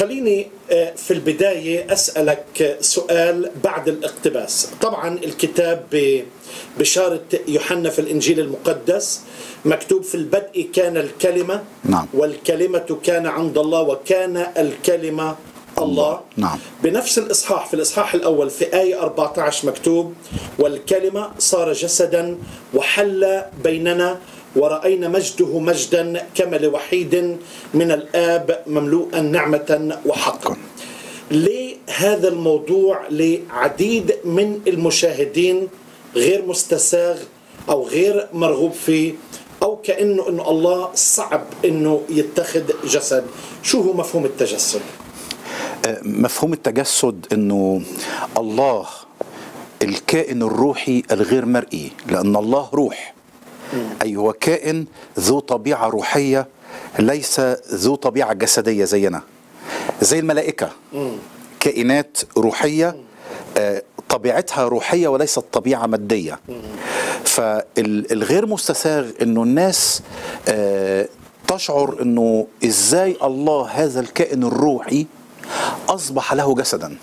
خليني آه، في البداية أسألك سؤال بعد الاقتباس طبعا الكتاب ببشارة يوحنا في الإنجيل المقدس مكتوب في البدء كان الكلمة نعم. والكلمة كان عند الله وكان الكلمة الله نعم. بنفس الإصحاح في الإصحاح الأول في آية 14 مكتوب والكلمة صار جسدا وحل بيننا ورأينا مجده مجدا كما لوحيد من الآب مملوءا نعمة وحقا ليه هذا الموضوع لعديد من المشاهدين غير مستساغ أو غير مرغوب فيه أو كأنه أنه الله صعب أنه يتخذ جسد شو هو مفهوم التجسد؟ مفهوم التجسد انه الله الكائن الروحي الغير مرئي لان الله روح اي هو كائن ذو طبيعه روحيه ليس ذو طبيعه جسديه زينا زي الملائكه كائنات روحيه آه، طبيعتها روحيه وليست طبيعه ماديه فالغير مستساغ انه الناس آه، تشعر انه ازاي الله هذا الكائن الروحي اصبح له جسدا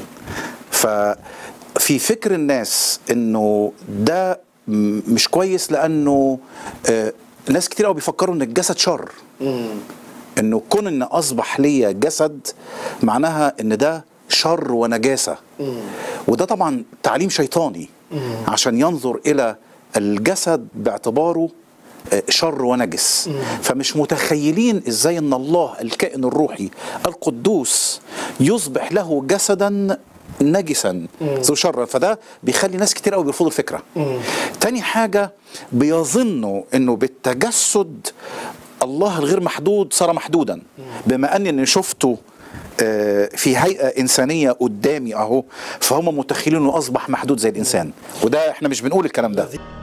ففي فكر الناس انه ده م- مش كويس لانه آه، ناس كتير قوي بيفكروا ان الجسد شر انه كون ان اصبح ليا جسد معناها ان ده شر ونجاسه وده طبعا تعليم شيطاني عشان ينظر الى الجسد باعتباره آه، شر ونجس فمش متخيلين ازاي ان الله الكائن الروحي القدوس يصبح له جسدا نجسا ذو شر فده بيخلي ناس كتير قوي بيرفضوا الفكره تاني حاجه بيظنوا انه بالتجسد الله الغير محدود صار محدودا بما اني شفته آه، في هيئه انسانيه قدامي اهو فهم متخيلين انه اصبح محدود زي الانسان وده احنا مش بنقول الكلام ده